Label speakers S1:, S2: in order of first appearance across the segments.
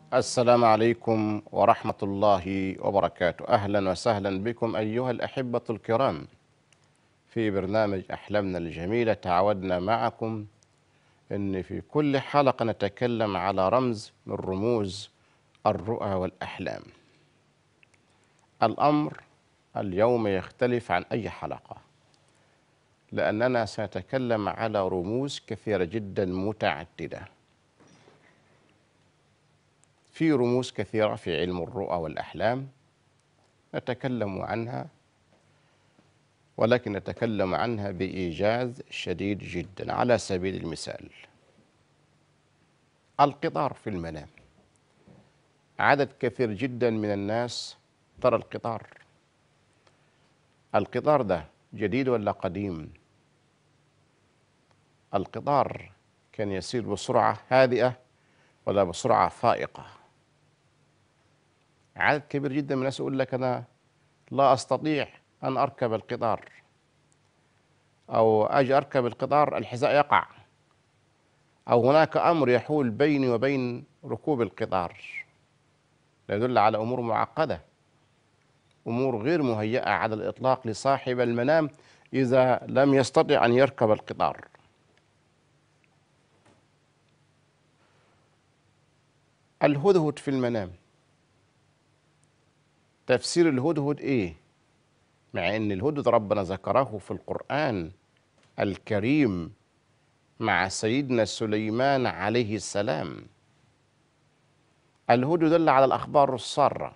S1: السلام عليكم ورحمة الله وبركاته أهلا وسهلا بكم أيها الأحبة الكرام في برنامج أحلامنا الجميلة تعودنا معكم أن في كل حلقة نتكلم على رمز من رموز الرؤى والأحلام الأمر اليوم يختلف عن أي حلقة لأننا سنتكلم على رموز كثيرة جدا متعددة في رموز كثيرة في علم الرؤى والأحلام نتكلم عنها ولكن نتكلم عنها بإيجاز شديد جدا على سبيل المثال القطار في المنام عدد كثير جدا من الناس ترى القطار القطار ده جديد ولا قديم القطار كان يسير بسرعة هادئة ولا بسرعة فائقة عدد كبير جدا من الناس يقول لك أنا لا أستطيع أن أركب القطار أو أجي أركب القطار الحذاء يقع أو هناك أمر يحول بيني وبين ركوب القطار لا يدل على أمور معقدة أمور غير مهيئة على الإطلاق لصاحب المنام إذا لم يستطع أن يركب القطار الهدهد في المنام تفسير الهدهد ايه مع ان الهدهد ربنا ذكره في القران الكريم مع سيدنا سليمان عليه السلام الهدهد يدل على الاخبار الساره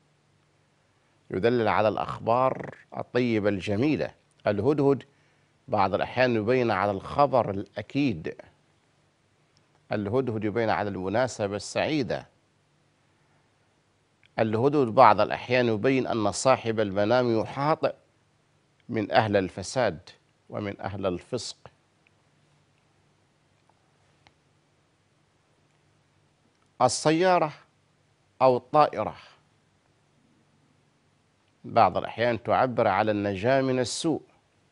S1: يدلل على الاخبار الطيبه الجميله الهدهد بعض الاحيان يبين على الخبر الاكيد الهدهد يبين على المناسبه السعيده الهدهد بعض الأحيان يبين أن صاحب المنام يحاط من أهل الفساد ومن أهل الفسق السيارة أو الطائرة بعض الأحيان تعبر على النجاة من السوء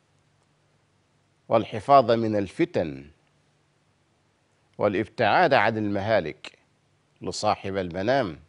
S1: والحفاظ من الفتن والابتعاد عن المهالك لصاحب المنام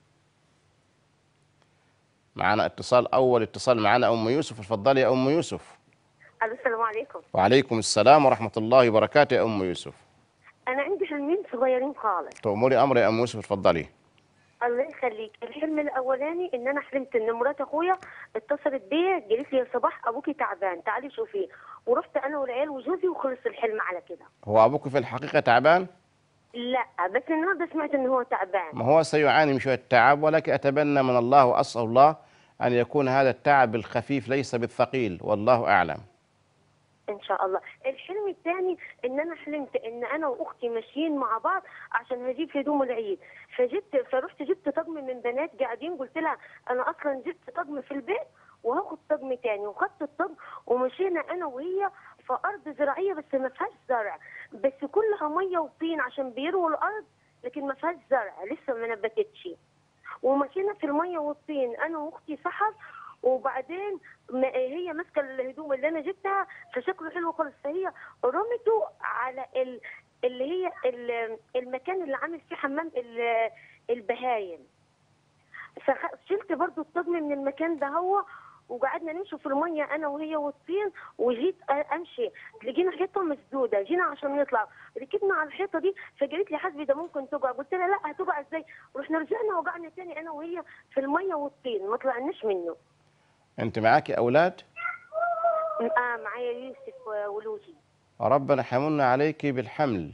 S1: معنا اتصال اول اتصال معنا ام يوسف اتفضلي يا ام يوسف
S2: الو السلام عليكم
S1: وعليكم السلام ورحمه الله وبركاته يا ام يوسف
S2: انا عندي حلمين صغيرين خالص
S1: تأمري امر يا ام يوسف اتفضلي
S2: الله يخليك الحلم الاولاني ان انا حلمت ان مرات اخويا اتصلت بيا قالت لي يا صباح ابوكي تعبان تعالي شوفيه ورحت انا والعيال وجوزي وخلص الحلم على كده
S1: هو ابوك في الحقيقه تعبان
S2: لا بس النهارده سمعت ان هو تعبان
S1: ما هو سيعاني من شويه تعب ولكن اتمنى من الله واسال الله ان يكون هذا التعب الخفيف ليس بالثقيل والله اعلم
S2: ان شاء الله الحلم الثاني ان انا حلمت ان انا واختي ماشيين مع بعض عشان هجيب هدوم العيد فجبت فرحت جبت طقم من بنات قاعدين قلت لها انا اصلا جبت طقم في البيت وهاخد طقم تاني وخدت الطقم ومشينا انا وهي في ارض زراعيه بس ما فيهاش زرع بس كلها ميه وطين عشان بيروا الارض لكن ما فيهاش زرع لسه ما نبتتش ومشينا في الميه والطين انا واختي سحر وبعدين ما هي ماسكه الهدوم اللي انا جبتها فشكله حلو خالص فهي رمته على ال... اللي هي ال- المكان اللي عامل فيه حمام ال- البهايم فشلت برضو الطقم من المكان ده هو وقعدنا نمشي في الميه انا وهي والطين وجيت أ- امشي لقينا حيطه مسدوده جينا عشان نطلع ركبنا على الحيطه دي فقالت لي حسبي ده ممكن تقع قلت لها لا هتقع ازاي رحنا رجعنا وقعنا تاني انا وهي في الميه والطين ما طلعناش منه
S1: انت معاكي اولاد
S2: اه معايا يوسف ولوجي
S1: ربنا حيمن عليك بالحمل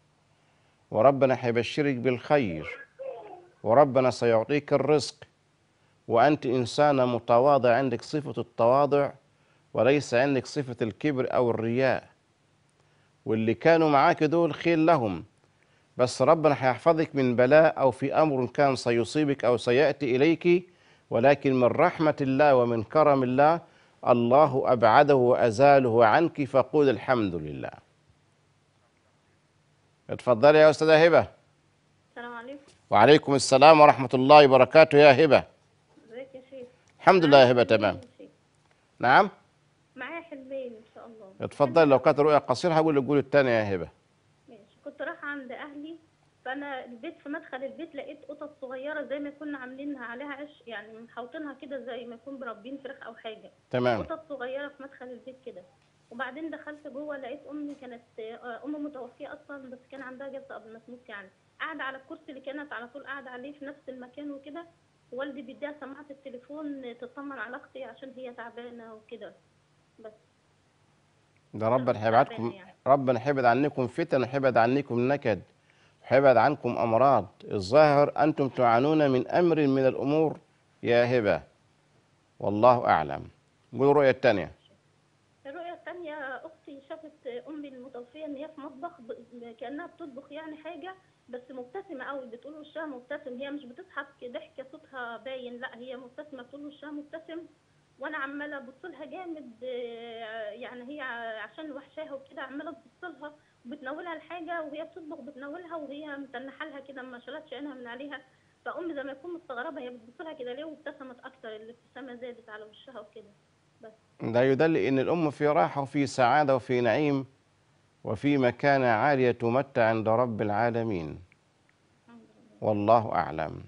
S1: وربنا حيبشرك بالخير وربنا سيعطيك الرزق وأنت إنسانة متواضعة عندك صفة التواضع وليس عندك صفة الكبر أو الرياء واللي كانوا معاك دول خير لهم بس ربنا هيحفظك من بلاء أو في أمر كان سيصيبك أو سيأتي إليك ولكن من رحمة الله ومن كرم الله الله أبعده وأزاله عنك فقول الحمد لله اتفضلي يا أستاذة هبة
S3: السلام عليكم
S1: وعليكم السلام ورحمة الله وبركاته يا هبة
S3: ازيك يا شيخ
S1: الحمد لله يا هبة
S3: معايا
S1: تمام
S3: حلمين يا شيخ.
S1: نعم
S3: معايا حلمين ان شاء الله
S1: اتفضلي لو كانت رؤيا قصيرة هقول لك قول الثانية يا هبة
S3: ماشي كنت رايحه عند اهلي فانا البيت في مدخل البيت لقيت قطط صغيره زي ما كنا عاملينها عليها عش يعني محوطينها كده زي ما يكون مربين فراخ او حاجه
S1: تمام
S3: قطط صغيره في مدخل البيت كده وبعدين دخلت جوه لقيت امي كانت آه، ام متوفيه اصلا بس كان عندها جلطه قبل ما تموت يعني قاعده على الكرسي اللي كانت على طول قاعده عليه في نفس المكان وكده والدي بيديها سماعه التليفون تطمن على اختي عشان هي تعبانه وكده بس
S1: ده ربنا هيبعدكم
S3: تعبانة يعني.
S1: ربنا هيبعد عنكم فتن وهيبعد عنكم نكد وهيبعد عنكم امراض الظاهر انتم تعانون من امر من الامور يا هبه والله اعلم قولوا الرؤيه الثانيه
S3: الرؤية التانية أختي شافت أمي المتوفية إن هي في مطبخ ب- كأنها بتطبخ يعني حاجة بس مبتسمة قوي بتقول وشها مبتسم هي مش بتضحك ضحكة صوتها باين لا هي مبتسمة بتقول وشها مبتسم وأنا عمالة أبص لها جامد آه، يعني هي عشان وحشاها وكده عمالة تبص لها وبتناولها الحاجة وهي بتطبخ بتناولها وهي متنحة لها كده ما شالتش عينها من عليها فأمي زي ما يكون مستغربة هي بتبص لها كده ليه وابتسمت أكتر الابتسامة زادت على وشها وكده بس
S1: ده يدل ان الام في راحه وفي سعاده وفي نعيم وفي مكانه عاليه تمتع عند رب العالمين
S3: الحمد لله
S1: والله اعلم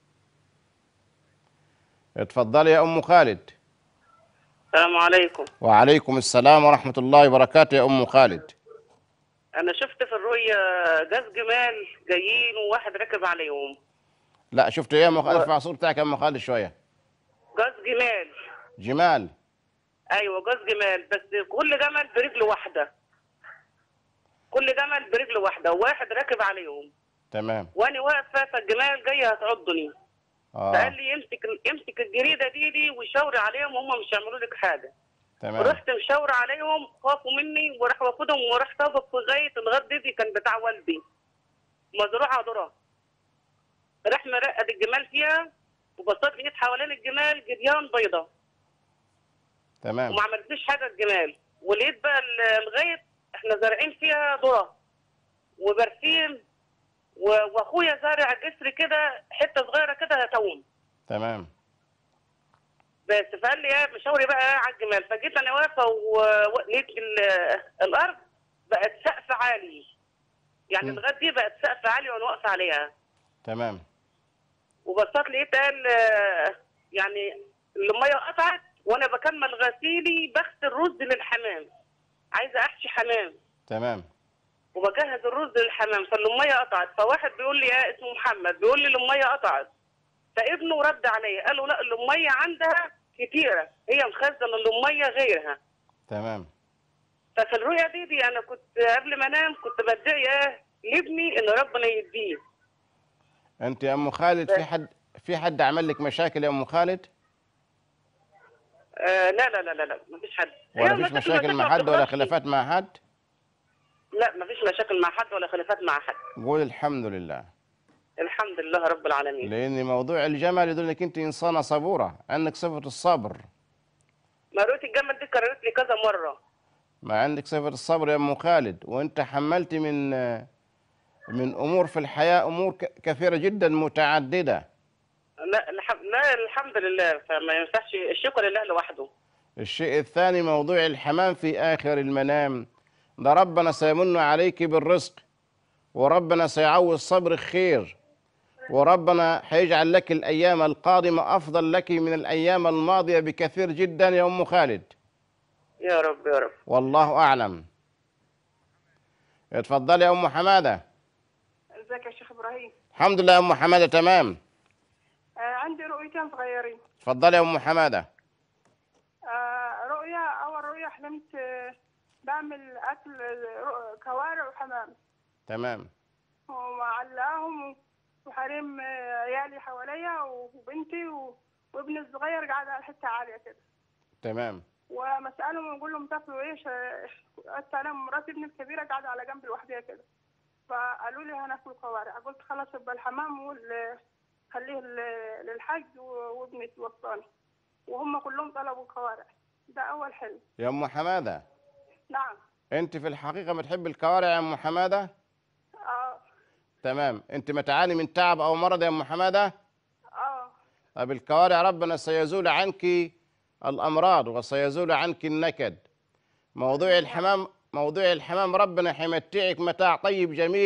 S1: اتفضلي يا ام خالد
S4: السلام عليكم
S1: وعليكم السلام ورحمه الله وبركاته يا ام خالد
S4: انا شفت في الرؤيا جاز جمال جايين وواحد راكب عليهم
S1: لا شفت ايه يا ام خالد ارفع الصوت بتاعك يا ام خالد شويه
S4: جاز جمال
S1: جمال
S4: ايوه جاز جمال بس كل جمل برجل واحده كل جمل برجل واحده وواحد راكب عليهم
S1: تمام
S4: وانا واقفه فالجمال جايه هتعضني فقال
S1: اه
S4: لي امسك امسك الجريده دي دي وشاوري عليهم وهم مش هيعملوا لك حاجه
S1: تمام
S4: رحت مشاورة عليهم خافوا مني وراح واخدهم وراح طابق في غاية الغد دي كان بتاع والدي مزروعة ذرة راح مرقد الجمال فيها وبصيت لقيت حوالين الجمال جريان بيضة
S1: تمام
S4: وما عملتليش حاجة الجمال ولقيت بقى ال- الغيط احنا زارعين فيها ذرة وبرسيم و- واخويا زارع جسر كده حتة صغيرة كده توم
S1: تمام
S4: بس فقال لي ايه مشاوري بقى على الجمال فجيت انا واقفه و- ولقيت ال- الارض بقت سقف عالي يعني
S1: مم.
S4: الغد دي بقت سقف عالي وانا واقفه عليها
S1: تمام
S4: وبصيت لقيت قال آه، يعني الميه قطعت وانا بكمل غسيلي بغسل رز للحمام عايزه احشي حمام
S1: تمام
S4: وبجهز الرز للحمام فالميه قطعت فواحد بيقول لي يا اسمه محمد بيقول لي الميه قطعت فابنه رد عليا قال له لا الميه عندها كتيره هي مخزنه الميه غيرها
S1: تمام
S4: ففي الرؤيا دي, دي انا كنت قبل ما انام كنت بدعي ايه لابني ان ربنا يديه
S1: انت يا ام خالد في حد في حد عمل لك مشاكل يا ام خالد
S4: آه لا لا لا لا لا مفيش حد
S1: ولا
S4: هي
S1: فيش مشاكل مع
S4: ما
S1: حد ولا
S4: بتخلصش.
S1: خلافات مع حد
S4: لا مفيش مشاكل مع حد ولا خلافات مع حد
S1: قول الحمد لله
S4: الحمد لله رب العالمين
S1: لان موضوع الجمل يدل انك انت انسانه صبوره عندك صفه الصبر
S4: ما رؤيه الجمل دي كررت لي كذا مره
S1: ما عندك صفه الصبر يا ام خالد وانت حملت من من امور في الحياه امور ك- كثيره جدا متعدده
S4: لا الحمد لا الحمد لله فما ينفعش الشكر لله لوحده
S1: الشيء الثاني موضوع الحمام في آخر المنام ده ربنا سيمن عليك بالرزق وربنا سيعوض صبرك خير وربنا هيجعل لك الأيام القادمة أفضل لك من الأيام الماضية بكثير جدا يا أم خالد
S4: يا رب يا رب
S1: والله أعلم اتفضلي يا أم حمادة
S5: ازيك يا شيخ ابراهيم
S1: الحمد لله يا أم حمادة تمام
S5: آه عندي رؤيتين صغيرين
S1: اتفضلي يا أم حمادة
S5: آه رؤية اول رؤية حلمت آه بعمل اكل آه، رؤ- كوارع وحمام
S1: تمام
S5: ومعلقاهم وحريم آه، عيالي حواليا وبنتي و- وابني الصغير قاعد على حتة عالية كده
S1: تمام
S5: ومسألهم ونقول لهم تاكلوا ايش آه، قلت انا مراتي ابني الكبيرة قاعدة على جنب لوحدها كده فقالوا لي هناكل كوارع قلت خلاص يبقى الحمام وال- خليه ل- للحاج و- وابني توصاني وهم كلهم طلبوا كوارع ده اول حلم
S1: يا أم حمادة
S5: نعم
S1: أنت في الحقيقة بتحب الكوارع يا أم حمادة
S5: اه
S1: تمام أنت متعاني من تعب أو مرض يا أم حمادة
S5: اه
S1: طب الكوارع ربنا سيزول عنك الأمراض وسيزول عنك النكد موضوع الحمام موضوع الحمام ربنا حيمتعك متاع طيب جميل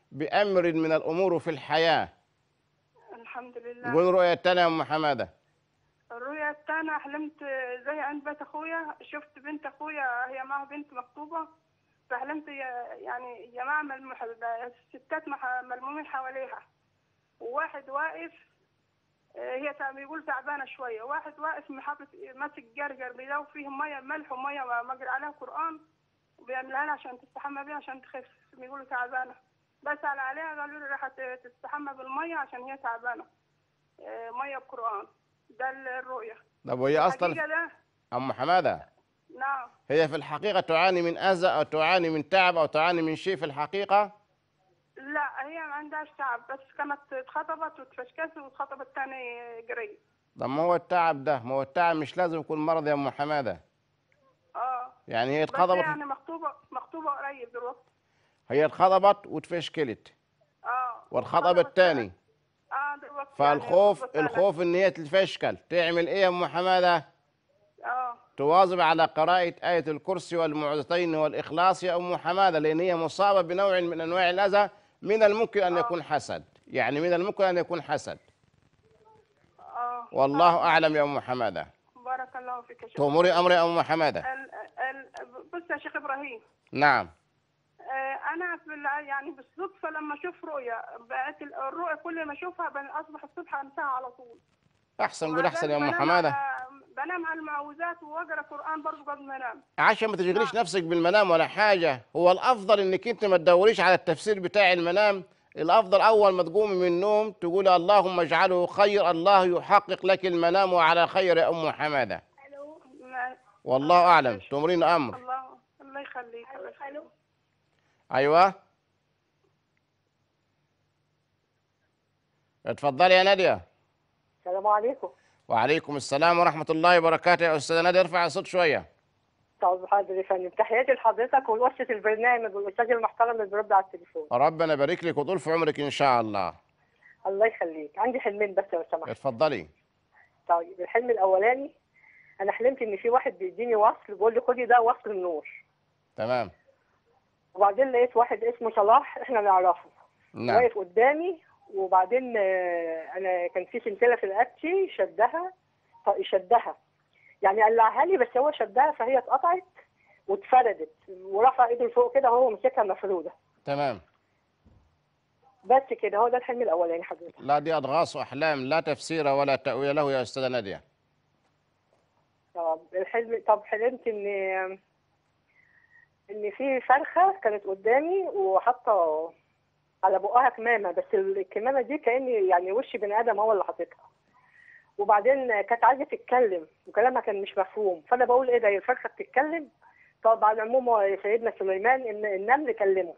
S1: بأمر من الأمور في الحياة
S5: الحمد لله
S1: قول رؤية تانية يا أم حمادة
S5: الرؤيا الثانية حلمت زي عند بيت أخويا شفت بنت أخويا هي معها بنت مخطوبة فحلمت يا- يعني جماعة ملموح الستات مح- ملمومين حواليها وواحد واقف آه، هي تع- بيقول تعبانة شوية واحد واقف محاطط ماسك جرجر بيدو فيه مية ملح ومية مجري عليها قرآن وبيعملها لها عشان تستحمى بيها عشان تخف بيقولوا تعبانة بسأل عليها قالوا لي راح تستحمى بالمية عشان هي تعبانة آه، مية بقرآن ده الرؤية
S1: طب وهي أصلا
S5: الحقيقة ده
S1: أم حمادة
S5: نعم
S1: هي في الحقيقة تعاني من أذى أو تعاني من تعب أو تعاني من شيء في الحقيقة
S5: لا هي ما عندهاش تعب بس كانت اتخطبت واتفشكست واتخطبت تاني قريب
S1: طب ما هو التعب ده ما هو التعب مش لازم يكون مرض يا أم حمادة
S5: اه
S1: يعني هي
S5: بس هي
S1: اتخطبت
S5: يعني مخطوبة مخطوبة قريب دلوقتي
S1: هي اتخطبت واتفشكلت
S5: اه
S1: والخطب
S5: اتخطبت-
S1: الثاني
S5: اه دلوقتي
S1: فالخوف
S5: يعني بسألك.
S1: الخوف ان هي تتفشكل تعمل ايه يا ام حماده
S5: اه
S1: تواظب على قراءة آية الكرسي والمعوذتين والإخلاص يا أم حمادة لأن هي مصابة بنوع من أنواع الأذى من الممكن أن يكون حسد يعني من الممكن أن يكون حسد
S5: اه
S1: والله أعلم يا أم حمادة
S5: بارك الله فيك يا شيخ
S1: تأمري أمر يا أم حمادة
S5: ال... ال... بص يا شيخ ابراهيم
S1: نعم
S5: آه، انا في الع- يعني بالصدفه لما اشوف رؤيه بقت ال- الرؤيه كل ما اشوفها بن- اصبح الصبح انساها على طول
S1: أحسن قول أحسن يا أم
S5: بنام
S1: حمادة
S5: على- بنام على المعوذات واقرا قران برضه قبل ما انام
S1: عشان ما تشغليش نفسك بالمنام ولا حاجة هو الأفضل إنك أنت ما تدوريش على التفسير بتاع المنام الأفضل أول ما تقومي من النوم تقولي اللهم اجعله خير الله يحقق لك المنام على خير يا أم حمادة
S5: ما-
S1: والله أعلم تأمرين أمر
S5: الله الله يخليك الله يخليك
S1: أيوة اتفضلي يا نادية
S6: السلام عليكم
S1: وعليكم السلام ورحمة الله وبركاته يا أستاذة نادية ارفع الصوت شوية
S6: طب حاضر يا فندم تحياتي لحضرتك ولوصة البرنامج والاستاذ المحترم اللي بيرد على التليفون
S1: ربنا يبارك لك وطول في عمرك إن شاء الله
S6: الله يخليك عندي حلمين بس لو سمحت
S1: اتفضلي
S6: طيب الحلم الاولاني انا حلمت ان في واحد بيديني وصل بيقول لي خدي ده وصل النور
S1: تمام
S6: وبعدين لقيت واحد اسمه صلاح احنا نعرفه
S1: نعم
S6: واقف قدامي وبعدين آه، انا كان في سلسله في رقبتي شدها ط- شدها يعني قلعها لي بس هو شدها فهي اتقطعت واتفردت ورفع ايده لفوق كده وهو مسكها مفروده
S1: تمام
S6: بس كده هو ده الحلم الاولاني حضرتك
S1: لا دي أضغاث وأحلام لا تفسير ولا تأويل له يا أستاذة نادية
S6: طب الحلم طب حلمت ان ان في فرخه كانت قدامي وحاطه على بقها كمامه بس الكمامه دي كان يعني وش بني ادم هو اللي حاططها وبعدين كانت عايزه تتكلم وكلامها كان مش مفهوم فانا بقول ايه ده هي الفرخه بتتكلم طب على العموم هو سيدنا سليمان ان النمل كلمه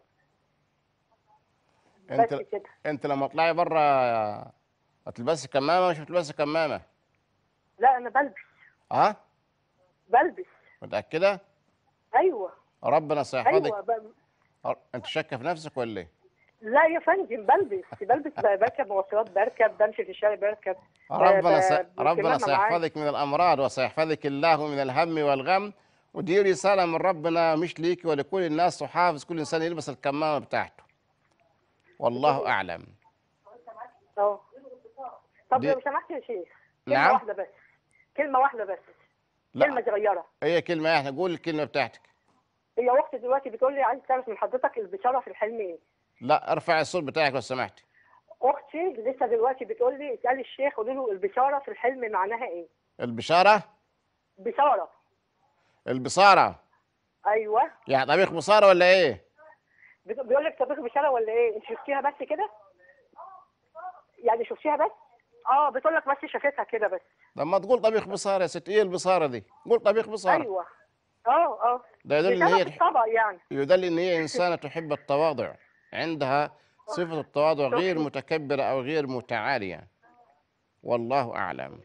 S1: أنت
S6: بس كده
S1: أنت لما تطلعي بره هتلبسي كمامة مش هتلبسي كمامة
S6: لا انا بلبس
S1: ها
S6: بلبس
S1: متأكدة
S6: ايوه
S1: ربنا سيحفظك
S6: ايوه ب...
S1: أنت شاكة في نفسك ولا إيه؟
S6: لا يا فندم بلبس بلبس بركب مواصلات بركب بمشي في الشارع بركب
S1: ربنا
S6: ب-
S1: سي...
S6: ب-
S1: ربنا
S6: بالكمامة معايا.
S1: سيحفظك من الامراض وسيحفظك الله من الهم والغم ودي رساله من ربنا مش ليك ولكل الناس تحافظ كل انسان يلبس الكمامه بتاعته والله اعلم
S6: اه طب
S1: دي-
S6: لو سمحت يا شيخ كلمة
S1: نعم.
S6: واحدة بس كلمة واحدة بس كلمة
S1: لا
S6: صغيرة
S1: هي كلمه احنا قول الكلمه بتاعتك
S6: هي اختي دلوقتي بتقول لي عايز تعرف من حضرتك البشارة في الحلم ايه
S1: لا ارفع الصوت بتاعك لو سمحت
S6: اختي لسه دلوقتي بتقول لي اسالي الشيخ قولي له البشارة في الحلم معناها ايه
S1: البشاره
S6: بشارة
S1: البصاره
S6: ايوه
S1: يعني طبيخ بصاره ولا ايه
S6: بت- بيقول لك طبيخ بشارة ولا ايه انت شفتيها بس كده يعني شفتيها بس اه بتقول لك بس شافتها كده بس
S1: طب ما تقول طبيخ بصاره يا ست ايه البصاره دي قول طبيخ بصاره
S6: ايوه اه اه
S1: ده يدل ان
S6: بشارة
S1: هي
S6: في الطبق يعني
S1: يدل ان هي انسانه تحب التواضع عندها صفه التواضع غير متكبره او غير متعاليه والله اعلم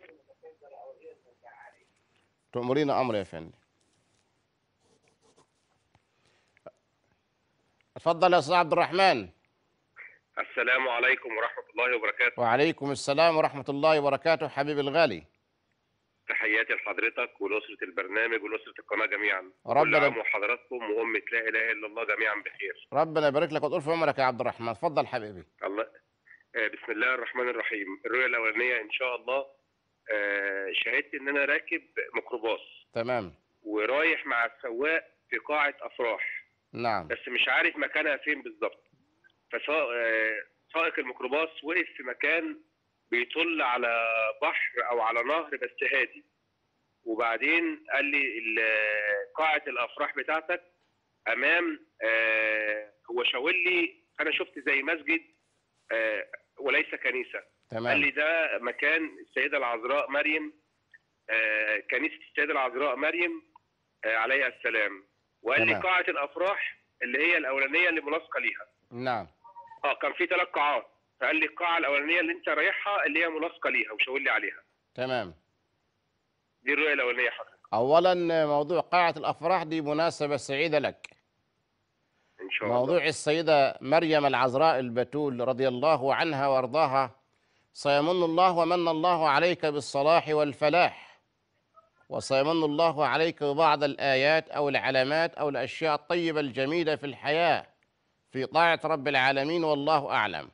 S1: تؤمرين امر يا فندم اتفضل يا استاذ عبد الرحمن
S7: السلام عليكم ورحمة الله وبركاته
S1: وعليكم السلام ورحمه الله وبركاته حبيبي الغالي
S7: تحياتي لحضرتك ولأسرة البرنامج ولأسرة القناة جميعا
S1: ربنا-
S7: كل عام وحضراتكم وأمة لا إله إلا الله جميعا بخير
S1: ربنا يبارك لك وتقول في عمرك يا عبد الرحمن اتفضل حبيبي
S7: الله آه، بسم الله الرحمن الرحيم الرؤية الأولانية إن شاء الله آه، شهدت إن أنا راكب ميكروباص
S1: تمام
S7: ورايح مع السواق في قاعة أفراح
S1: نعم
S7: بس مش عارف مكانها فين بالظبط فسائق الميكروباص وقف في مكان بيطل على بحر او على نهر بس هادي وبعدين قال لي ال- قاعة الافراح بتاعتك امام آه، هو شاور لي انا شفت زي مسجد آه، وليس كنيسة قال
S1: تمام
S7: لي ده مكان السيدة العذراء مريم آه، كنيسة السيدة العذراء مريم آه، عليها السلام وقال لي
S1: تمام.
S7: قاعة الأفراح اللي هي الأولانية اللي ملاصقة ليها
S1: نعم
S7: اه كان في ثلاث قاعات فقال لي القاعة الأولانية اللي أنت رايحها اللي هي ملاصقة ليها وشاور لي عليها
S1: تمام
S7: دي الرؤية الأولانية حضرتك
S1: اولا موضوع قاعه الافراح دي مناسبه سعيده لك
S7: إن شاء الله
S1: موضوع السيده مريم العذراء البتول رضي الله عنها وارضاها سيمن الله ومن الله عليك بالصلاح والفلاح وسيمن الله عليك ببعض الايات او العلامات او الاشياء الطيبه الجميله في الحياه في طاعه رب العالمين والله اعلم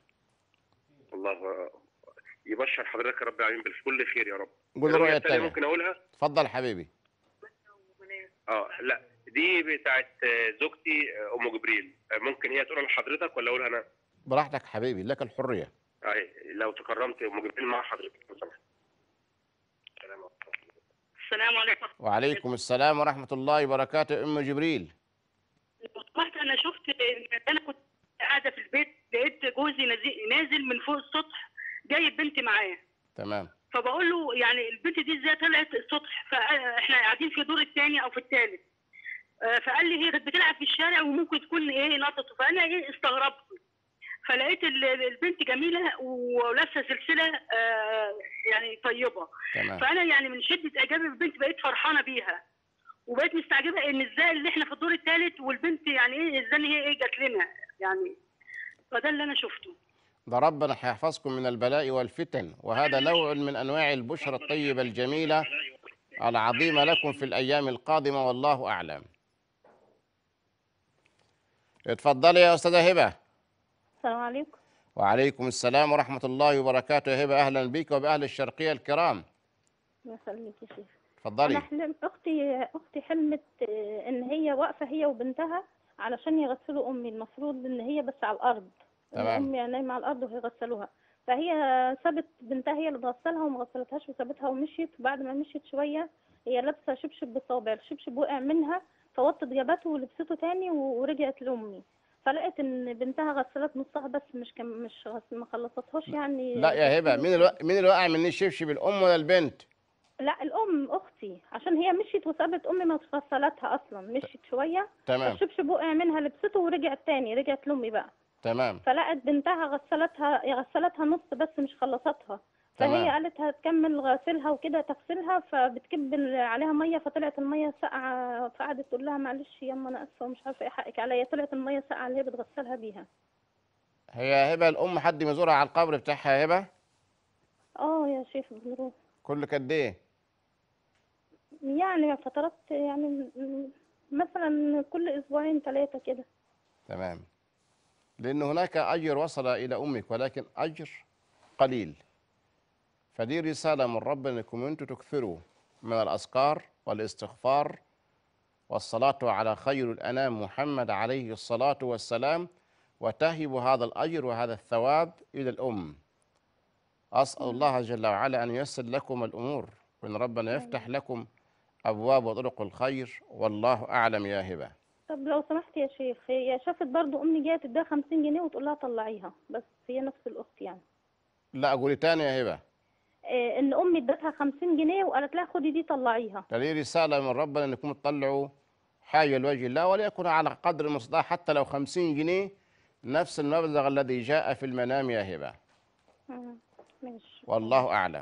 S7: الله يبشر حضرتك يا رب العالمين بالكل خير يا رب
S1: قول الرؤيه
S7: التانية
S1: الثانيه
S7: ممكن أقولها؟
S1: تفضل حبيبي
S7: اه لا دي بتاعت آه، زوجتي آه، أم جبريل آه، ممكن هي تقولها لحضرتك ولا أقولها أنا؟
S1: براحتك حبيبي لك الحريه
S7: أي لو تكرمت أم جبريل مع حضرتك لو سمحت. السلام عليكم.
S8: السلام عليكم
S1: وعليكم السلام ورحمه الله وبركاته ام جبريل
S8: لو سمحت انا شفت انا كنت قاعده في البيت لقيت جوزي نازل- نازل من فوق السطح جايب بنتي معاه
S1: تمام
S8: فبقول له يعني البنت دي ازاي طلعت السطح فاحنا قاعدين في الدور الثاني او في الثالث فقال لي هي كانت بتلعب في الشارع وممكن تكون ايه نطت فانا ايه استغربت فلقيت ال- البنت جميله ولابسه سلسله آه، يعني طيبه
S1: تمام
S8: فانا يعني من شده اعجابي بالبنت بقيت فرحانه بيها وبقيت مستعجبه ان ازاي اللي احنا في الدور الثالث والبنت يعني ايه ازاي إن هي ايه جات لنا يعني فده اللي انا شفته
S1: ده ربنا هيحفظكم من البلاء والفتن وهذا نوع من انواع البشرى الطيبه الجميله العظيمه لكم في الايام القادمه والله اعلم. اتفضلي يا استاذه هبه.
S3: السلام عليكم
S1: وعليكم السلام ورحمه الله وبركاته يا هبه اهلا بك وباهل الشرقيه الكرام.
S3: الله يخليك يا شيخ انا
S1: اتفضلي.
S3: حلم اختي اختي حلمت آه، ان هي واقفه هي وبنتها علشان يغسلوا امي المفروض ان هي بس على الارض ان
S1: تمام.
S3: امي نايمه على الارض وهيغسلوها فهي سابت بنتها هي اللي تغسلها وما غسلتهاش وسابتها ومشيت وبعد ما مشيت شويه هي لابسه شبشب بالصابع الشبشب وقع منها فوطت جابته ولبسته تاني و- ورجعت لامي فلقيت ان بنتها غسلت نصها بس مش كم مش غس... ما خلصتهاش يعني
S1: لا يا هبه مين الو... مين اللي وقع مني الشبشب الام ولا البنت؟
S3: لا الام اختي عشان هي مشيت وسابت امي ما غسلتها اصلا مشيت شويه
S1: تمام
S3: الشبشب وقع منها لبسته ورجعت تاني رجعت لامي بقى
S1: تمام
S3: فلقت بنتها غسلتها غسلتها نص بس مش خلصتها فهي
S1: تمام.
S3: قالت هتكمل غسلها وكده تغسلها فبتكب عليها ميه فطلعت الميه ساقعه فقعدت تقول لها معلش ياما انا اسفه ومش عارفه ايه حقك عليا طلعت الميه ساقعه اللي هي بتغسلها بيها
S1: هي هبه الام حد مزورها على القبر بتاعها يا هبه؟
S3: اه يا شيخ بنروح
S1: كل قد ايه؟
S3: يعني فترات يعني م- مثلا كل اسبوعين ثلاثه كده
S1: تمام لأن هناك أجر وصل إلى أمك ولكن أجر قليل فدي رسالة من ربنا أنكم أنتم تكثروا من الأذكار والاستغفار والصلاة على خير الأنام محمد عليه الصلاة والسلام وتهبوا هذا الأجر وهذا الثواب إلى الأم أسأل الله جل وعلا أن ييسر لكم الأمور وأن ربنا يفتح لكم أبواب وطرق الخير والله أعلم يا هبة
S3: طب لو سمحت يا شيخ هي شافت برضو امي جايه تديها 50 جنيه وتقول لها طلعيها بس هي نفس الاخت يعني
S1: لا قولي تاني يا هبة
S3: إيه ان امي ادتها 50 جنيه وقالت لها خدي دي طلعيها
S1: فدي رسالة من ربنا أنكم تطلعوا حاجة لوجه الله وليكن على قدر المستطاع حتى لو خمسين جنيه نفس المبلغ الذي جاء في المنام يا هبة
S3: مم، ماشي
S1: والله أعلم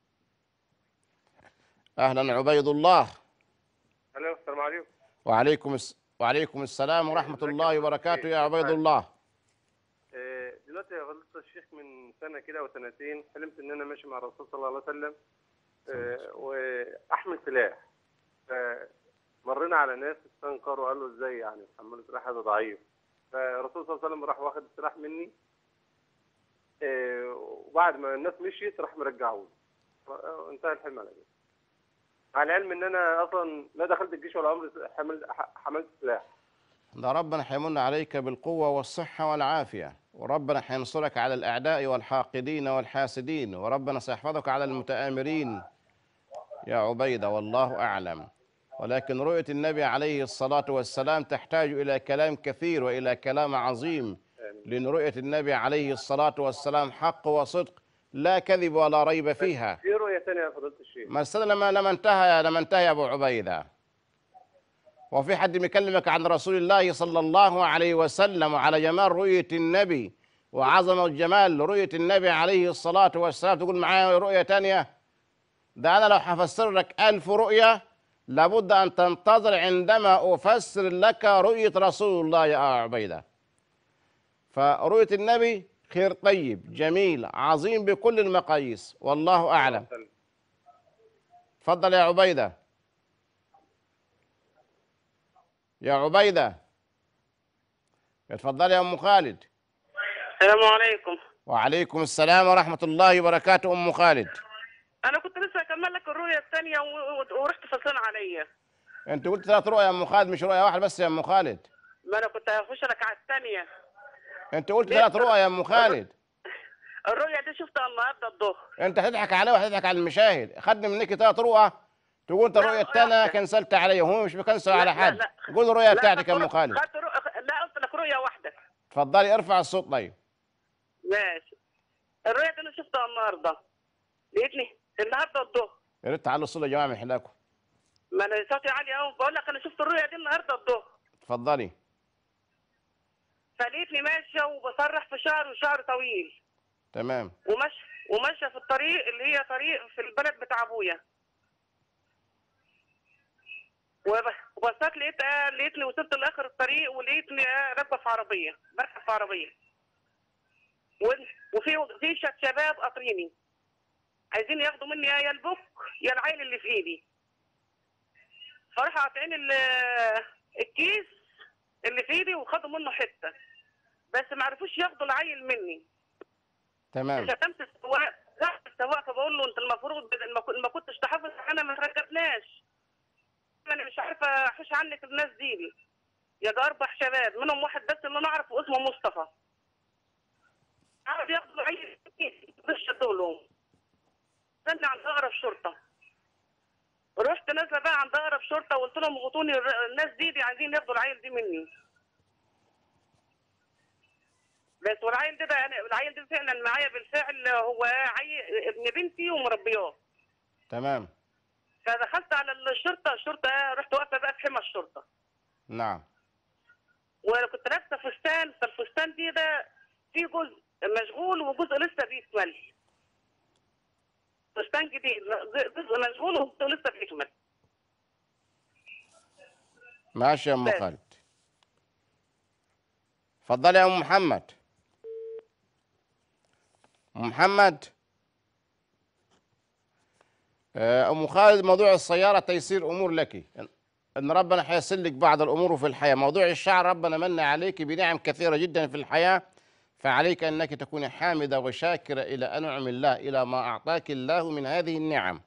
S1: أهلا عبيد الله
S7: الو السلام عليكم
S1: وعليكم الس... وعليكم السلام ورحمة الله وبركاته يا عبيد الله
S7: آه، دلوقتي يا فضيلة الشيخ من سنة كده أو سنتين حلمت إن أنا ماشي مع الرسول صلى الله عليه وسلم
S9: آه، واحمل سلاح مرينا على ناس استنكروا قالوا ازاي يعني حمل سلاح هذا ضعيف فالرسول صلى الله عليه وسلم راح واخد السلاح مني آه، وبعد ما الناس مشيت راح مرجعه لي آه، انتهى الحلم على كده مع العلم ان انا اصلا لا دخلت الجيش ولا عمري حملت حملت سلاح
S1: ده ربنا هيمن عليك بالقوة والصحة والعافية وربنا هينصرك على الأعداء والحاقدين والحاسدين وربنا سيحفظك على المتآمرين يا عبيدة والله أعلم ولكن رؤية النبي عليه الصلاة والسلام تحتاج إلى كلام كثير وإلى كلام عظيم لأن رؤية النبي عليه الصلاة والسلام حق وصدق لا كذب ولا ريب فيها
S9: في رؤيه ثانيه يا فضيله الشيخ
S1: ما استنى لما لما انتهى لما انتهى يا ابو عبيده وفي حد بيكلمك عن رسول الله صلى الله عليه وسلم وعلى جمال رؤية النبي وعظمة جمال رؤية النبي عليه الصلاة والسلام تقول معايا رؤية تانية ده أنا لو حفسر لك ألف رؤية لابد أن تنتظر عندما أفسر لك رؤية رسول الله يا أبو عبيدة فرؤية النبي خير طيب جميل عظيم بكل المقاييس والله أعلم تفضل يا عبيدة يا عبيدة اتفضل يا أم خالد
S4: السلام عليكم
S1: وعليكم السلام ورحمة الله وبركاته أم خالد
S4: انا كنت لسه اكمل لك الرؤيه الثانيه و- و- ورحت فصلان عليا
S1: أنت قلت ثلاث رؤيا يا أم خالد مش رؤيا واحدة بس يا أم خالد
S4: ما انا كنت هخش لك على الثانيه
S1: أنت قلت ثلاث رؤيا يا أم خالد
S4: الرؤيه دي شفتها النهارده الظهر
S1: أنت هتضحك علي وهتضحك على المشاهد خدني منك ثلاث رؤى تقول أنت
S4: لا،
S1: الرؤيا
S4: رؤيا
S1: الثانية
S4: واحدة.
S1: كنسلت علي وهو مش بكنسل
S4: لا،
S1: على
S4: لا،
S1: حد
S4: لا.
S1: قول الرؤيا
S4: لا،
S1: بتاعتك يا
S4: خدت
S1: أم
S4: رؤ-
S1: خالد
S4: خدت رؤ- لا قلت لك رؤيه واحده
S1: اتفضلي ارفع الصوت طيب
S4: ماشي الرؤيه دي انا شفتها النهارده لقيتني النهارده الظهر
S1: يا ريت تعلوا الصوت يا جماعة من حلاكم
S4: ما انا صوتي عالي قوي بقول لك انا شفت الرؤيه دي النهارده الظهر
S1: اتفضلي
S4: فلقيتني ماشيه وبسرح في شعر وشعر طويل
S1: تمام
S4: وماشيه وماشيه في الطريق اللي هي طريق في البلد بتاع ابويا وب- وبصيت لقيت آه لقيتني وصلت لاخر الطريق ولقيتني آه راكبه في عربيه بركب في عربيه و- وفي في شت شباب قاطريني عايزين ياخدوا مني يا البوك يا العيل اللي في ايدي فراحوا قاطعين ال- الكيس اللي في ايدي وخدوا منه حته بس ما عرفوش ياخدوا العيل مني
S1: تمام
S4: شتمت السواق زعلت السواق فبقول له انت المفروض بدل ما كن- ما كنتش تحافظ انا ما ركبناش انا مش عارفه احوش عنك الناس دي يا ده اربع شباب منهم واحد بس اللي انا اعرفه اسمه مصطفى عرف ياخدوا عيل مش لهم استنى عند اقرب شرطه رحت نازله بقى عند اقرب شرطه وقلت لهم غطوني الر- الناس دي, دي عايزين ياخدوا العيل دي مني بس والعيل ده بقى أنا العيل ده فعلا معايا بالفعل هو عيل ابن بنتي ومربياه
S1: تمام
S4: فدخلت على الشرطه الشرطه رحت واقفه بقى في حمى الشرطه
S1: نعم
S4: وانا كنت لابسه فستان فالفستان دي ده فيه جزء مشغول وجزء لسه بيكمل فستان جديد جزء مشغول وجزء لسه بيكمل
S1: ماشي يا ام
S4: بس.
S1: خالد اتفضلي يا ام محمد ام محمد آه، ام خالد موضوع السياره تيسير امور لك ان ربنا حيسر لك بعض الامور في الحياه موضوع الشعر ربنا من عليك بنعم كثيره جدا في الحياه فعليك انك تكوني حامده وشاكره الى انعم الله الى ما اعطاك الله من هذه النعم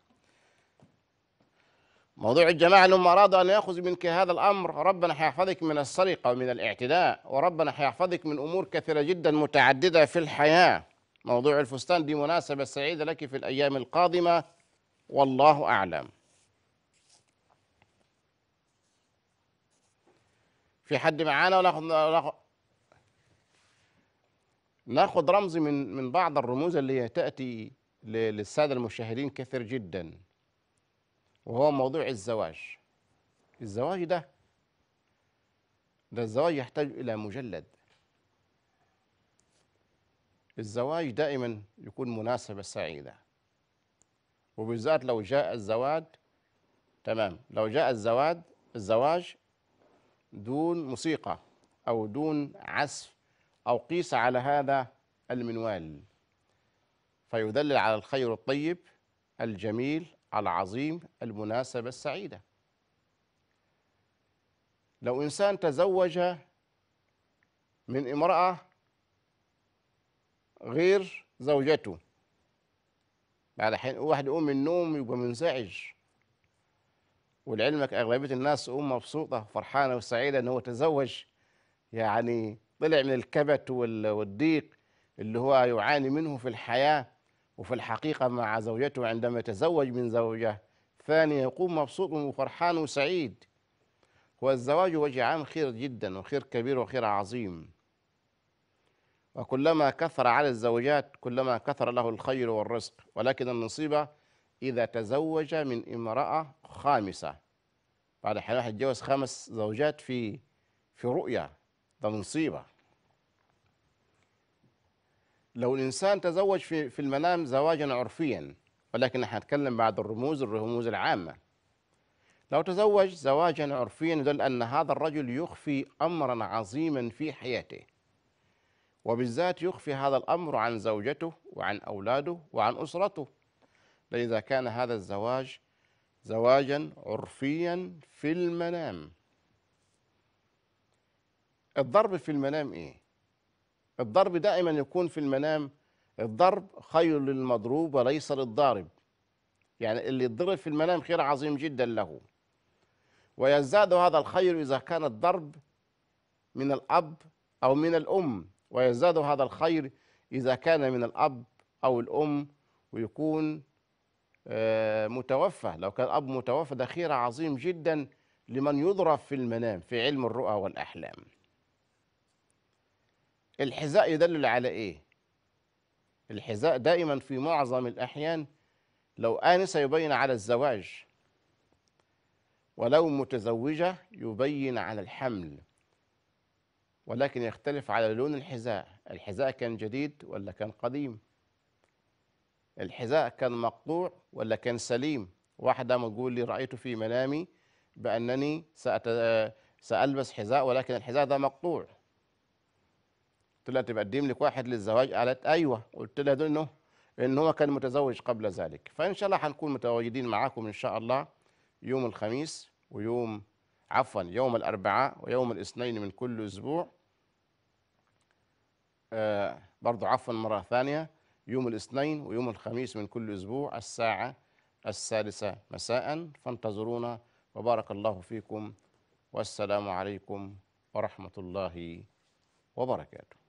S1: موضوع الجماعة اللي هم أرادوا أن يأخذوا منك هذا الأمر ربنا حيحفظك من السرقة ومن الاعتداء وربنا حيحفظك من أمور كثيرة جدا متعددة في الحياة موضوع الفستان دي مناسبة سعيدة لك في الأيام القادمة والله أعلم في حد معانا وناخذ ناخذ ناخذ رمز من من بعض الرموز اللي هي تأتي ل- للسادة المشاهدين كثير جداً وهو موضوع الزواج الزواج ده ده الزواج يحتاج إلى مجلد الزواج دائما يكون مناسبة سعيدة وبالذات لو جاء الزواج تمام لو جاء الزواج الزواج دون موسيقى أو دون عزف أو قيس على هذا المنوال فيدلل على الخير الطيب الجميل العظيم المناسبة السعيدة لو إنسان تزوج من امرأة غير زوجته بعد حين واحد يقوم من النوم يبقى منزعج ولعلمك أغلبية الناس تقوم مبسوطة فرحانة وسعيدة إن هو تزوج يعني طلع من الكبت وال- والضيق اللي هو يعاني منه في الحياة وفي الحقيقة مع زوجته عندما يتزوج من زوجة ثانية يقوم مبسوط وفرحان وسعيد والزواج وجه عام خير جدا وخير كبير وخير عظيم وكلما كثر على الزوجات كلما كثر له الخير والرزق ولكن المصيبة إذا تزوج من امرأة خامسة بعد حين واحد يتجوز خمس زوجات في في رؤيا ده مصيبة لو الإنسان تزوج في في المنام زواجا عرفيا ولكن احنا هنتكلم بعد الرموز الرموز العامة لو تزوج زواجا عرفيا يدل أن هذا الرجل يخفي أمرا عظيما في حياته وبالذات يخفي هذا الأمر عن زوجته وعن أولاده وعن أسرته لذا كان هذا الزواج زواجا عرفيا في المنام الضرب في المنام ايه الضرب دائما يكون في المنام الضرب خير للمضروب وليس للضارب يعني اللي يضرب في المنام خير عظيم جدا له ويزداد هذا الخير إذا كان الضرب من الأب أو من الأم ويزداد هذا الخير إذا كان من الأب أو الأم ويكون آه، متوفى لو كان الأب متوفى ده خير عظيم جدا لمن يضرب في المنام في علم الرؤى والأحلام الحذاء يدلل على إيه؟ الحذاء دائما في معظم الأحيان لو آنسة يبين على الزواج ولو متزوجة يبين على الحمل ولكن يختلف على لون الحذاء الحذاء كان جديد ولا كان قديم الحذاء كان مقطوع ولا كان سليم واحدة تقول لي رأيت في منامي بأنني سأت... سألبس حذاء ولكن الحذاء ده مقطوع قلت لها تقدم لك واحد للزواج قالت أيوة قلت لها ده إنه إن هو كان متزوج قبل ذلك فإن شاء الله هنكون متواجدين معاكم إن شاء الله يوم الخميس ويوم عفوا يوم الأربعاء ويوم الاثنين من كل أسبوع آه برضو عفوا مرة ثانية يوم الاثنين ويوم الخميس من كل أسبوع الساعة السادسة مساء فانتظرونا وبارك الله فيكم والسلام عليكم ورحمة الله وبركاته